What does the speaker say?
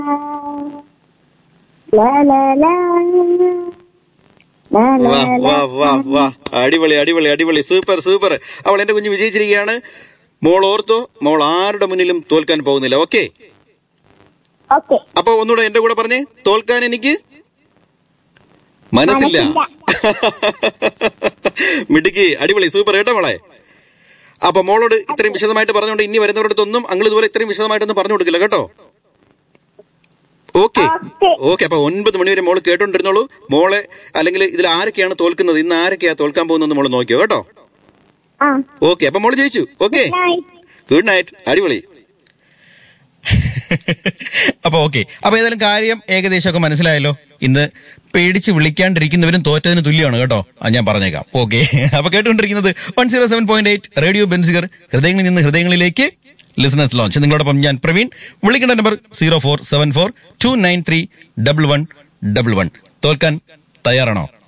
ലാ ലാ ലാ ലാ ലാ വാ ലാ വാ വാ വാ അടിപൊളി അടിപൊളി അടിപൊളി സൂപ്പർ സൂപ്പർ അവൾ എന്റെ കുഞ്ഞ് വിജയിച്ചിരിക്കുകയാണ് മോൾ ഓർത്തോ മോൾ ആരുടെ മുന്നിലും തോൽക്കാൻ പോകുന്നില്ല ഓക്കെ ഓക്കെ അപ്പൊ ഒന്നുകൂടെ എന്റെ കൂടെ പറഞ്ഞേ തോൽക്കാൻ എനിക്ക് മനസ്സില്ല മിടുക്കി അടിപൊളി സൂപ്പർ കേട്ടോ മോളെ അപ്പൊ മോളോട് ഇത്രയും വിശദമായിട്ട് പറഞ്ഞുകൊണ്ട് ഇനി വരുന്നവരടുത്തൊന്നും അങ്ങൾ ഇതുപോലെ ഇത്രയും വിശദമായിട്ടൊന്നും പറഞ്ഞു കൊടുക്കില്ല കേട്ടോ ഓക്കെ ഓക്കെ. ഓക്കെ അപ്പൊ ഒൻപത് മണി വരെ മോള് കേട്ടോണ്ടിരുന്നോളൂ മോളെ അല്ലെങ്കിൽ ഇതിൽ ആരൊക്കെയാണ് തോൽക്കുന്നത് ഇന്ന് ആരൊക്കെയാ തോൽക്കാൻ പോകുന്നത് മോള് നോക്കിയോ കേട്ടോ ആ ഓക്കെ അപ്പൊ മോള് ജയിച്ചു ഓക്കെ നൈറ്റ് ഗുഡ് നൈറ്റ് അടിപൊളി അപ്പൊ ഓക്കെ അപ്പൊ ഏതായാലും കാര്യം ഏകദേശമൊക്കെ മനസ്സിലായല്ലോ ഇന്ന് പേടിച്ച് വിളിക്കാണ്ടിരിക്കുന്നവരും തോറ്റതിന് തുല്യമാണ് കേട്ടോ അത് ഞാൻ പറഞ്ഞേക്കാം ഓക്കെ അപ്പൊ കേട്ടുകൊണ്ടിരിക്കുന്നത് one zero seven point eight radio Benziger ഹൃദയങ്ങളിൽ നിന്ന് ഹൃദയങ്ങളിലേക്ക് ലിസണേഴ്സ് ലോഞ്ച് നിങ്ങളോടൊപ്പം ഞാൻ പ്രവീൺ വിളിക്കേണ്ട number zero four seven four two nine three double one double one തോൽക്കാൻ തയ്യാറാണോ